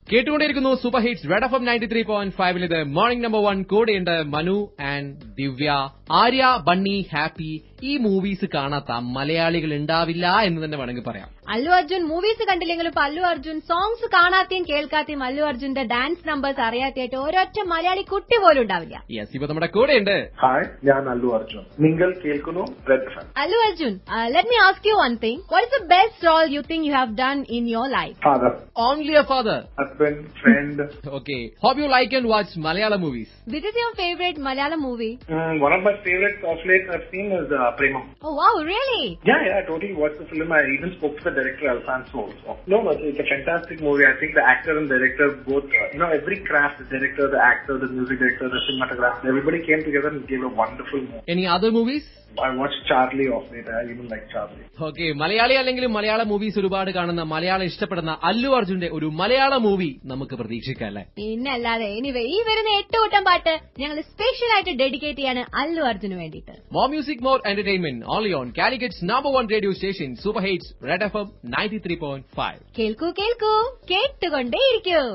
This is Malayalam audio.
കേട്ടുകൊണ്ടിരിക്കുന്നു super hits red F M ninety three point ഫൈവിൽ ഇത് മോർണിംഗ് നമ്പർ വൺ കൂടെയുണ്ട് Manu and Divya Arya bunny happy ഈ മൂവീസ് കാണാത്ത മലയാളികൾ ഉണ്ടാവില്ല എന്ന് തന്നെ വേണമെങ്കിൽ പറയാം അല്ലു അർജുൻ മൂവീസ് കണ്ടില്ലെങ്കിലും ഇപ്പൊ അല്ലു അർജുൻ സോങ്സ് കാണാത്തെയും കേൾക്കാത്തെയും അല്ലു അർജുന്റെ ഡാൻസ് നമ്പേഴ്സ് അറിയാത്തായിട്ട് ഒരൊറ്റ മലയാളി കുട്ടി പോലും ഉണ്ടാവില്ല യെസ് ഇപ്പൊ നമ്മുടെ കൂടെയുണ്ട് ഹായ് ഞാൻ അല്ലു അർജുൻ നിങ്ങൾ കേൾക്കുന്നു red fan Allu Arjun let me ask you one thing what is the best role you think you have done in your life father only a father husband friend okay hope you like and watch Malayalam movies which is your favourite Malayalam movie one of my favorites of late I've seen is uh, Prema. Oh wow really Yeah, yeah, I totally watched the film. I even spoke to the director Alfonso. Also. No, no, it's a fantastic movie. I think the actor and director both, uh, you know, every craft, the director, the actor, the music director, the cinematographer, everybody came together and gave a wonderful movie. Any other movies I watched Charlie off late. I even like Charlie. Okay Malayali അല്ലെങ്കിലും മലയാള മൂവീസ് ഒരുപാട് കാണുന്ന മലയാളം ഇഷ്ടപ്പെടുന്ന അല്ലു അർജുന്റെ ഒരു മലയാള മൂവി നമുക്ക് പ്രതീക്ഷിക്കാം അല്ലേ പിന്നെ അല്ലാതെ എനിവേ ഈ വരുന്ന എട്ട് കൂട്ടം പാട്ട് ഞങ്ങൾ സ്പെഷ്യൽ ആയിട്ട് ഡെഡിക്കേറ്റ് ചെയ്യാണ് അല്ലു അർജുന് വേണ്ടിയിട്ട് More music, more entertainment. Only on Calicutt's number one radio station, Super Hits, Red FM 93.5. കേൾക്കൂ കേൾക്കൂ കേട്ടുകൊണ്ടേയിരിക്കൂ